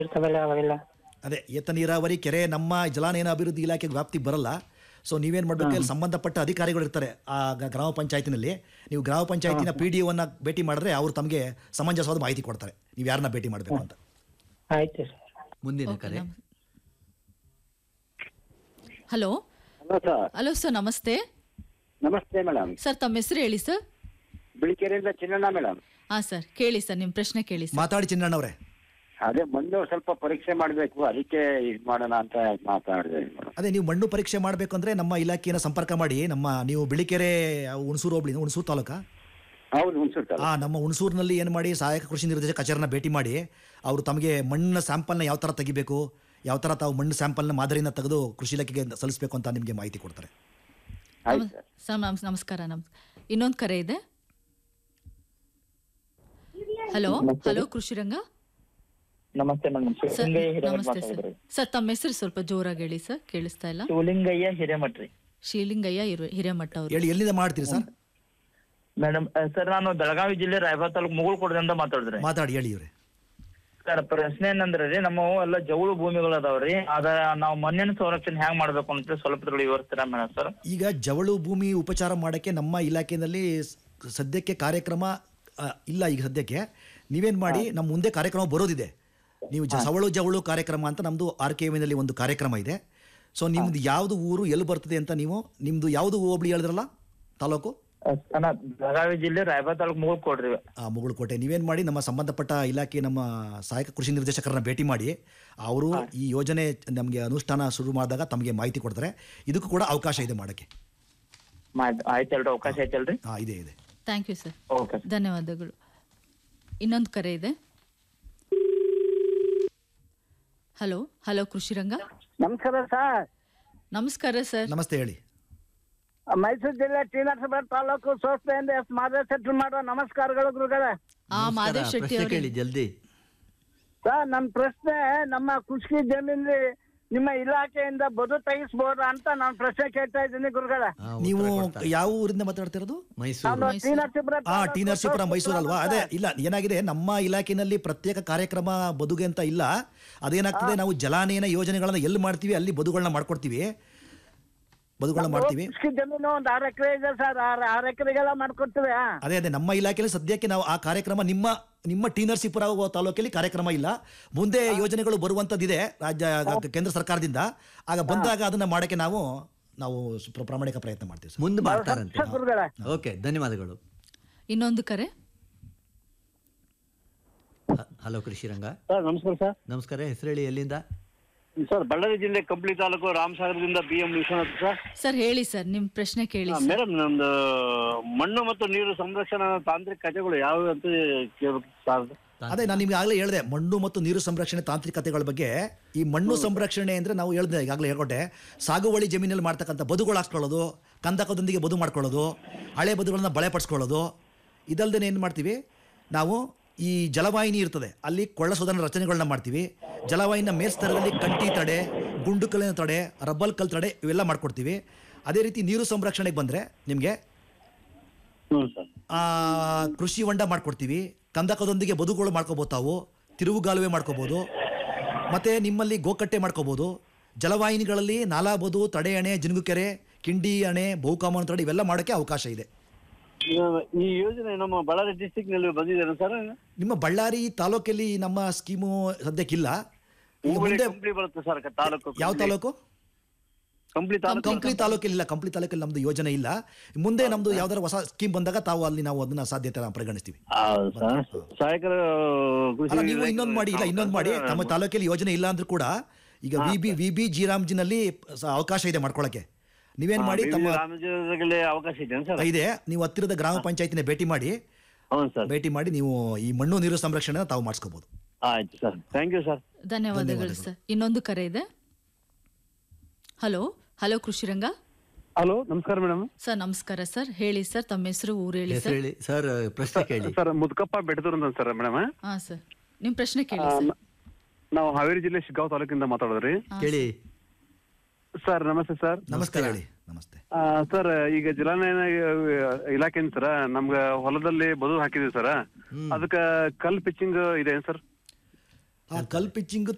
ಇರ್ತಾವಲ್ಲ ಅವೆಲ್ಲ ಅದೇ ಏತ ನೀರಾವರಿ ಕೆರೆ ನಮ್ಮ ಜಲಾನಯನ ಅಭಿವೃದ್ಧಿ ಇಲಾಖೆ ವ್ಯಾಪ್ತಿಗೆ ಬರಲ್ಲ ಸೊ ನೀವೇನು ಮಾಡಬೇಕು ಅಲ್ಲಿ ಸಂಬಂಧಪಟ್ಟ ಅಧಿಕಾರಿಗಳು ಇರ್ತಾರೆ ಆ ಗ- ಗ್ರಾಮ ಪಂಚಾಯತಿನಲ್ಲಿ ನೀವು ಗ್ರಾಮ ಪಂಚಾಯತಿನ ಪಿ ಡಿ ಒನ್ನ ಭೇಟಿ ಮಾಡಿದ್ರೆ ಅವರು ತಮಗೆ ಸಮಂಜಸವಾದ ಮಾಹಿತಿ ಕೊಡ್ತಾರೆ ನೀವು ಯಾರನ್ನ ಭೇಟಿ ಮಾಡಬೇಕು ಅಂತ ಆಯ್ತು ಸರ್ ಮುಂದಿನ ಕರೆ hello hello sir hello sir ನಮಸ್ತೆ ನಮಸ್ತೆ ಮೇಡಮ್ ಸರ್ ತಮ್ಮ ಹೆಸರು ಹೇಳಿ ಸರ್ ಬಿಳಿಕೆರೆಯಿಂದ ಚಿನ್ನಣ್ಣ ಮೇಡಮ್ ಹಾ ಸರ್ ಕೇಳಿ ಸರ್ ನಿಮ್ಮ ಪ್ರಶ್ನೆ ಕೇಳಿ ಸರ್ ಮಾತಾಡಿ ಚಿನ್ನಣ್ಣವ್ರೆ ಅದೇ ಮಣ್ಣು ಸ್ವಲ್ಪ ಪರೀಕ್ಷೆ ಮಾಡಬೇಕು ಅದಕ್ಕೆ ಇದು ಮಾಡೋಣ ಅಂತ ಮಾತಾಡಿದೆ ಮೇಡಮ್ ಅದೇ ನೀವು ಮಣ್ಣು ಪರೀಕ್ಷೆ ಮಾಡಬೇಕು ಅಂದ್ರೆ ನಮ್ಮ ಇಲಾಖೆಯನ್ನು ಸಂಪರ್ಕ ಮಾಡಿ ನಮ್ಮ ನೀವು ಬಿಳಿಕೆರೆ ಹುಣಸೂರು ಹೋಬಳಿ ಹುಣಸೂರು ತಾಲೂಕಾ ಹೌದು ಹುಣಸೂರು ಆ ನಮ್ಮ ಹುಣಸೂರಿನಲ್ಲಿ ಏನು ಮಾಡಿ ಸಹಾಯಕ ಕೃಷಿ ನಿರ್ದೇಶಕ ಕಚೇರಿನ ಭೇಟಿ ಮಾಡಿ ಅವರು ತಮಗೆ ಮಣ್ಣಿನ ಸ್ಯಾಂಪಲ್ನ ಯಾವ ಥರ ತೆಗಿಬೇಕು ಯಾವ ಥರ ತಾವು ಮಣ್ಣು ಸ್ಯಾಂಪಲ್ನ ಮಾದರಿನ ತೆಗೆದು ಕೃಷಿ ಇಲಾಖೆಗೆ ಸಲ್ಲಿಸಬೇಕು ಅಂತ ನಿಮಗೆ ಮಾಹಿತಿ ಕೊಡ್ತಾರೆ ಆಯ್ತು ಸರ್ ಸರ್ ನಮಸ್ ನಮಸ್ಕಾರ ನಮ್ ಇನ್ನೊಂದು ಕರೆ ಇದೆ ಹಲೋ ಹಲೋ ಕೃಷಿರಂಗ ನಮಸ್ತೆ ಮೇಡಮ್ ಸರ್ ಶಿವಲಿಂಗಯ್ಯ ಹಿರೇಮಠ್ ನಮಸ್ತೆ ಸರ್ ಮಾತಾಡಿದ್ರಿ ಸರ್ ತಮ್ಮ ಹೆಸರು ಸ್ವಲ್ಪ ಜೋರಾಗಿ ಹೇಳಿ ಸರ್ ಕೇಳಿಸ್ತಾ ಇಲ್ಲ ಶಿವಲಿಂಗಯ್ಯ ಹಿರೇಮಠ್ ರೀ ಶ್ರೀಲಿಂಗಯ್ಯ ಹಿರ- ಹಿರೇಮಠ ಅವರು ಹೇಳಿ ಎಲ್ಲಿಂದ ಮಾಡ್ತೀರಿ ಸರ್ ಮೇಡಮ್ ಸರ್ ನಾನು ಬೆಳಗಾವಿ ಜಿಲ್ಲೆ ರಾಯಬಾಗ್ ತಾಲೂಕು ಮುಗುಳ್ಕೋಟದಿಂದ ಮಾತಾಡಿದ್ರಿ ಮಾತಾಡಿ ಹೇಳಿ ಇವ್ರೆ ಸರ್ ಪ್ರಶ್ನೆ ಏನಂದ್ರೆ ರೀ ನಮ್ಮ ಎಲ್ಲ ಜವಳು ಭೂಮಿಗಳು ಅದಾವ್ರಿ ಅದ ನಾವು ಮಣ್ಣಿನ ಸಂರಕ್ಷಣೆ ಹೆಂಗ್ ಮಾಡ್ಬೇಕು ಅಂತ ಸ್ವಲ್ಪ ತಿಳಿ ವಿವರಿಸ್ತೀರಾ ಮೇಡಮ್ ಸರ್ ಈಗ ಜವಳು ಭೂಮಿ ಉಪಚಾರ ಮಾಡೋಕ್ಕೆ ನಮ್ಮ ಇಲಾಖೆಯಲ್ಲಿ ಸ್- ಸದ್ಯಕ್ಕೆ ಕಾರ್ಯಕ್ರಮ ಆ, ಇಲ್ಲ ಈಗ ಸದ್ಯಕ್ಕೆ ನೀವೇನು ಮಾಡಿ ನಮ್ಮ ಮುಂದೆ ಕಾರ್ಯಕ್ರಮ ಬರೋದಿದೆ ನೀವು ಜ ಸವಳು ಜವಳು ಕಾರ್ಯಕ್ರಮ ಅಂತ ನಮ್ಮದು ಆರ್ ಕೆ ವಿನಲ್ಲಿ ಒಂದು ಕಾರ್ಯಕ್ರಮ ಇದೆ ಸೊ ನಿಮ್ದು ಯಾವುದು ಊರು ಎಲ್ಲಿ ಬರ್ತದೆ ಅಂತ ನೀವು ನಿಮ್ಮದು ಯಾವುದು ಹೋಬಳಿ ಹೇಳಿದ್ರಲ್ಲ ತಾಲೂಕು ಅಣ್ಣ ಬೆಳಗಾವಿ ಜಿಲ್ಲೆ ರಾಯಬಾಗ್ ತಾಲೂಕು ಮುಗುಳ್ಕೋಟ್ರಿ ಆ ಮುಗುಳ್ಕೋಟೆ ನೀವೇನು ಮಾಡಿ ನಮ್ಮ ಸಂಬಂಧಪಟ್ಟ ಇಲಾಖೆ ನಮ್ಮ ಸಹಾಯಕ ಕೃಷಿ ನಿರ್ದೇಶಕರನ್ನ ಭೇಟಿ ಮಾಡಿ ಅವರು ಈ ಯೋಜನೆ ನಮಗೆ ಅನುಷ್ಠಾನ ಶುರು ಮಾಡಿದಾಗ ತಮಗೆ ಮಾಹಿತಿ ಕೊಡ್ತಾರೆ ಇದಕ್ಕೂ ಕೂಡ ಅವಕಾಶ ಇದೆ ಮಾಡೋಕ್ಕೆ ಆಯ್ತಲ್ರಿ ಅವಕಾಶ ಐತಲ್ರಿ ಹಾಂ ಇದೆ ಇದೆ ಥ್ಯಾಂಕ್ ಯು ಸರ್ ಓಕೆ ಧನ್ಯವಾದಗಳು ಇನ್ನೊಂದು ಕರೆ ಇದೆ ಹಲೋ ಹಲೋ ಕೃಷಿರಂಗ ನಮಸ್ಕಾರ ಸರ್ ನಮಸ್ಕಾರ ಸರ್ ನಮಸ್ತೆ ಹೇಳಿ ಮೈಸೂರು ಜಿಲ್ಲೆ ಟಿ ನರಸೀಪುರ ತಾಲೂಕು ಸಂಸ್ಥೆಯಿಂದ ಎಸ್ ಮಾದೇವ್ ಶೆಟ್ಟಿ ಮಾಡುವ ನಮಸ್ಕಾರಗಳು ಗುರುಗಳೇ ಆ ಮಾದೇವ್ ಶೆಟ್ಟಿ ಪ್ರಶ್ನೆ ಅವರು ಕೇಳಿ ಜಲ್ದಿ ಸರ್ ನನ್ನ ಪ್ರಶ್ನೆ ನಮ್ಮ ಕೃಷಿ ಜಮೀನಲ್ಲಿ ನಿಮ್ಮ ಇಲಾಖೆಯಿಂದ ಬದು ತೆಗಿಸ್ಬೋದಾ ಅಂತ ನಾನು ಪ್ರಶ್ನೆ ಕೇಳ್ತಾ ಇದ್ದೀನಿ ಗುರುಗಳೇ ಹಾ, ಉತ್ತರ ನೀವು ಕೊಡ್ತಾರೆ. ಯಾವ ಊರಿಂದ ಮಾತಾಡ್ತಿರೋದು ಮೈಸೂರು ನಾನು ಟಿ ನರಸೀಪುರ ಆ ಟಿ ತಾಲೂಕು ನರಸೀಪುರ ಮೈಸೂರು ಅಲ್ವಾ ಅದೇ ಸಂಸ್ಥೆ ಇಲ್ಲ ಏನಾಗಿದೆ ನಮ್ಮ ಇಲಾಖೆಯಲ್ಲಿ ಪ್ರತ್ಯೇಕ ಕಾರ್ಯಕ್ರಮ ಬದುಗೆ ಅಂತ ಇಲ್ಲ ಅದೇನಾಗ್ತದೆ ನಾವು ಜಲಾನಯನ ಯೋಜನೆಗಳನ್ನ ಎಲ್ಲಿ ಮಾಡ್ತೀವಿ ಅಲ್ಲಿ ಬದುಗಳನ್ನ ಮಾಡ್ಕೊಡ್ತೀವಿ ಬದುಗಳನ್ನ ಮಾಡ್ತೀವಿ ಕೃಷಿ ಜಮೀನು ಒಂದು ಆರು ಎಕರೆ ಇದೆ ಸರ್ ಆರು ಆರು ಎಕರೆಗೆಲ್ಲ ಮಾಡ್ಕೊಡ್ತೀವಿ ಆ. ಅದೇ ಅದೇ ನಮ್ಮ ಇಲಾಖೆಯಲ್ಲಿ ಸದ್ಯಕ್ಕೆ ನಾವು ಆ ಕಾರ್ಯಕ್ರಮ ನಿಮ್ಮ ನಿಮ್ಮ ಟಿ ನರಸೀಪುರ ತಾಲೂಕಲ್ಲಿ ಕಾರ್ಯಕ್ರಮ ಇಲ್ಲ ಮುಂದೆ ಯೋಜನೆಗಳು ಬರುವಂಥದ್ದಿದೆ ರಾಜ್ಯ ಕೇಂದ್ರ ಸರ್ಕಾರದಿಂದ ಆಗ ಬಂದಾಗ ಅದನ್ನ ಮಾಡಕ್ಕೆ ನಾವು ನಾವು ಪ್ರ- ಪ್ರಾಮಾಣಿಕ ಪ್ರಯತ್ನ ಮಾಡ್ತೀವಿ ಸರ್ ಮುಂದೆ ಮಾಡ್ತಾರಂತೆ ಸರ್ ಗುರುಗಳೇ ಓಕೆ ಧನ್ಯವಾದಗಳು ಇನ್ನೊಂದು ಕರೆ ಹ- ಹಲೋ ಕೃಷಿರಂಗ ಸರ್ ನಮಸ್ಕಾರ ಸರ್ ನಮಸ್ಕಾರ ಹೆಸರು ಹೇಳಿ ಎಲ್ಲಿಂದ ಸರ್ ಬಳ್ಳಾರಿ ಜಿಲ್ಲೆ ಕಂಪ್ಲಿ ತಾಲೂಕು ರಾಮಸಾಗರದಿಂದ B M Vishwanath sir sir ಹೇಳಿ ಸರ್ ನಿಮ್ಮ ಪ್ರಶ್ನೆ ಕೇಳಿ ಸರ್ ಮೇಡಮ್ ನಮ್ದು ಮಣ್ಣು ಮತ್ತು ನೀರು ಸಂರಕ್ಷಣಾ ತಾಂತ್ರಿಕ ಕಥೆಗಳು ಯಾವುವು ಅಂತ ಕೇಳ್ಬೇಕು ಸರ್ ಅದೇ ನಾನು ನಿಮ್ಗೆ ಆಗಲೇ ಹೇಳಿದೆ ಮಣ್ಣು ಮತ್ತು ನೀರು ಸಂರಕ್ಷಣೆ ತಾಂತ್ರಿಕತೆಗಳ ಬಗ್ಗೆ ಈ ಮಣ್ಣು ಸಂರಕ್ಷಣೆ ಅಂದರೆ ನಾವು ಹೇಳಿದೆ ಈಗಾಗಲೇ ಹೇಳ್ಕೊಟ್ಟೆ ಸಾಗುವಳಿ ಜಮೀನಲ್ಲಿ ಮಾಡ್ತಕ್ಕಂಥ ಬದುಗಳು ಹಾಕ್ಸ್ಕೊಳ್ಳೋದು ಕಂದಕದೊಂದಿಗೆ ಬದು ಮಾಡ್ಕೊಳ್ಳೋದು ಹಳೆ ಬದುಗಳನ್ನ ಬಳೆ ಪಡಿಸ್ಕೊಳ್ಳೋದು ಇದಲ್ದೇ ಏನು ಮಾಡ್ತೀವಿ ನಾವು ಈ ಜಲವಾಹಿನಿ ಇರ್ತದೆ ಅಲ್ಲಿ ಕೊಳ್ಳ ಶೋಧನ ರಚನೆಗಳನ್ನ ಮಾಡ್ತೀವಿ ಜಲವಾಹಿನಿಯ ಮೇಲ್ಸ್ತರದಲ್ಲಿ ಕಂಟಿ ತಡೆ ಗುಂಡು ಕಲ್ಲಿನ ತಡೆ ರಬ್ಬಲ್ ಕಲ್ ತಡೆ ಇವೆಲ್ಲ ಮಾಡ್ಕೊಡ್ತೀವಿ ಅದೇ ರೀತಿ ನೀರು ಸಂರಕ್ಷಣೆಗೆ ಬಂದರೆ ನಿಮಗೆ ಹ್ಞೂ ಸರ್ ಆ, ಕೃಷಿ ಹೊಂಡ ಮಾಡ್ಕೊಡ್ತೀವಿ ಕಂದಕದೊಂದಿಗೆ ಬದುಗಳು ಮಾಡ್ಕೋಬೋದು ತಾವು ತಿರುವುಗಾಲುವೆ ಮಾಡ್ಕೋಬೋದು ಮತ್ತು ನಿಮ್ಮಲ್ಲಿ ಗೋಕಟ್ಟೆ ಮಾಡ್ಕೋಬೋದು ಜಲವಾಹಿನಿಗಳಲ್ಲಿ ನಾಲಾ ಬದು ತಡೆ ಅಣೆ ಜಿನುಗುಕೆರೆ ಕಿಂಡಿ ಅಣೆ ಬಹುಕಾಮನ ತಡೆ ಇವೆಲ್ಲ ಮಾಡೋಕ್ಕೆ ಅವಕಾಶ ಇದೆ ಈ ಯೋಜನೆ ನಮ್ಮ ಬಳ್ಳಾರಿ ಡಿಸ್ಟಿಕ್ ನಲ್ಲಿ ಬಂದಿದೆ ಸರ್ ನಿಮ್ಮ ಬಳ್ಳಾರಿ ತಾಲೂಕಲ್ಲಿ ನಮ್ಮ ಸ್ಕೀಮು ಸದ್ಯಕ್ಕಿಲ್ಲ ಈಗ ಮುಂದೆ ಕಂಪ್ಲಿ ಬರುತ್ತೆ ಸರ್ ತಾಲೂಕು ಯಾವ ತಾಲೂಕು ಕಂಪ್ಲಿ ತಾಲೂಕು ಕಂಪ್ಲಿ ತಾಲೂಕಲ್ಲಿ ಇಲ್ಲ ಕಂಪ್ಲಿ ತಾಲೂಕಲ್ಲಿ ನಮ್ದು ಯೋಜನೆ ಇಲ್ಲ ಮುಂದೆ ನಮ್ದು ಯಾವ್ದಾರ ಹೊಸ ಸ್ಕೀಮ್ ಬಂದಾಗ ತಾವು ಅಲ್ಲಿ ನಾವು ಅದನ್ನ ಸಾಧ್ಯತೆ ಪರಿಗಣಿಸ್ತೀವಿ ಹೌದು ಸರ್ ಸಹಾಯಕರ ಕೃಷಿ ಅಲ್ಲ ನೀವು ಇನ್ನೊಂದು ಮಾಡಿ ಇಲ್ಲ ಇನ್ನೊಂದು ಮಾಡಿ ತಮ್ಮ ತಾಲೂಕಲ್ಲಿ ಯೋಜನೆ ಇಲ್ಲ ಅಂದ್ರೂ ಕೂಡ ಈಗ V B V B G ರಾಮ್ಜಿನಲ್ಲಿ ಸ- ಅವಕಾಶ ಇದೆ ಮಾಡ್ಕೊಳಕ್ಕೆ ನೀವೇನ್ ಮಾಡಿ ತಮ್ಮ ರಾಮಜಲ್ಲಿ ಅವಕಾಶ ಇದೆ ಸರ್ ಇದೆ ನೀವು ಹತ್ತಿರದ ಗ್ರಾಮ ಪಂಚಾಯತಿನ ಭೇಟಿ ಮಾಡಿ ಹೌದು ಸರ್ ಭೇಟಿ ಮಾಡಿ ನೀವು ಈ ಮಣ್ಣು ನೀರು ಸಂರಕ್ಷಣೆ ತಾವು ಮಾಡಿಸ್ಕೋಬಹುದು ಆಯ್ತು ಸರ್ ಥ್ಯಾಂಕ್ ಯು ಸರ್ ಧನ್ಯವಾದಗಳು ಸರ್ ಇನ್ನೊಂದು ಕರೆ ಇದೆ ಹಲೋ ಹಲೋ ಕೃಷಿರಂಗ ಹಲೋ ನಮಸ್ಕಾರ ಮೇಡಮ್ ಸರ್ ನಮಸ್ಕಾರ ಸರ್ ಹೇಳಿ ಸರ್ ತಮ್ಮ ಹೆಸರು ಊರು ಹೇಳಿ ಹೆಸರು ಸರ್ ಹೇಳಿ ಸರ್ ಪ್ರಶ್ನೆ ಕೇಳಿ ಸರ್ ಮುದ್ಕಪ್ಪ ಬೆಟ್ಟದೂರು ಅಂತ ಸರ್ ಮೇಡಮ್ ಹಾ ಸರ್ ನಿಮ್ಮ ಪ್ರಶ್ನೆ ಕೇಳಿ ಸರ್ ನಾವು ಹಾವೇರಿ ಜಿಲ್ಲೆ ಶಿಗ್ಗಾಂವ್ ತಾಲೂಕಿಂದ ಮಾತಾಡೋದ್ರಿ ಕೇಳಿ ಸರ್ ನಮಸ್ತೆ ಸರ್ ನಮಸ್ಕಾರ ಹೇಳಿ ನಮಸ್ತೆ ಆ, ಸರ್ ಈಗ ಜಲಾನಯನ ಇಲಾಖೆಯಿಂದ ಸರ್ ನಮ್ಗ ಹೊಲದಲ್ಲಿ ಬದು ಹಾಕಿದೀವಿ ಸರ್ ಅದಕ್ಕ ಕಲ್ ಪಿಚ್ಚಿಂಗ್ ಇದೆ ಸರ್ ಆ ಕಲ್ ಪಿಚ್ಚಿಂಗ್